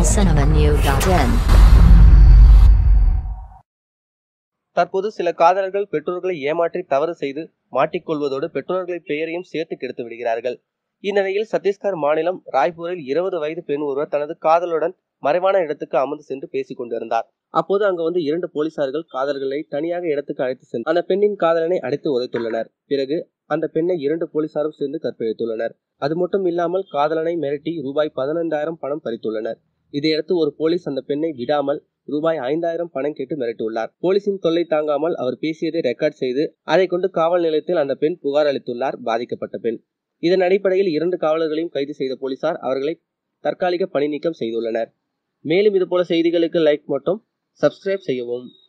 tamilcinemanew.in தற்போது சில காதலர்கள் பெற்றோர்களை ஏமாற்றி தவறு செய்து மாட்டிக்கொள்வதோடு பெற்றோர்களின் பெயரையும் சேர்த்து கெடுத்து விடுகிறார்கள் இந்நிலையில் சத்தீஸ்கர் மாநிலம் ராய்ப்பூரில் இருபது வயது பெண் ஒருவர் தனது காதலுடன் மறைவான இடத்துக்கு அமர்ந்து சென்று பேசிக் கொண்டிருந்தார் அப்போது அங்கு வந்து இரண்டு போலீசார்கள் காதலர்களை தனியாக இடத்துக்கு அழைத்து சென்று அந்த பெண்ணின் காதலனை அடித்து உதைத்துள்ளனர் பிறகு அந்த பெண்ணை இரண்டு போலீசாரும் சேர்ந்து கற்பழித்துள்ளனர் அது மட்டும் இல்லாமல் காதலனை மிரட்டி ரூபாய் பதினைந்தாயிரம் பணம் பறித்துள்ளனர் இதையடுத்து ஒரு போலீஸ் அந்த பெண்ணை விடாமல் ரூபாய் ஐந்தாயிரம் பணம் கேட்டு மிரட்டியுள்ளார் போலீசின் தொல்லை தாங்காமல் அவர் பேசியதை ரெக்கார்ட் செய்து அதை கொண்டு காவல் நிலையத்தில் அந்த பெண் புகார் அளித்துள்ளார் பாதிக்கப்பட்ட பெண் இதன் அடிப்படையில் இரண்டு காவலர்களையும் கைது செய்த போலீசார் அவர்களை தற்காலிக பணி நீக்கம் செய்துள்ளனர் மேலும் இதுபோல செய்திகளுக்கு லைக் மற்றும் சப்ஸ்கிரைப் செய்யவும்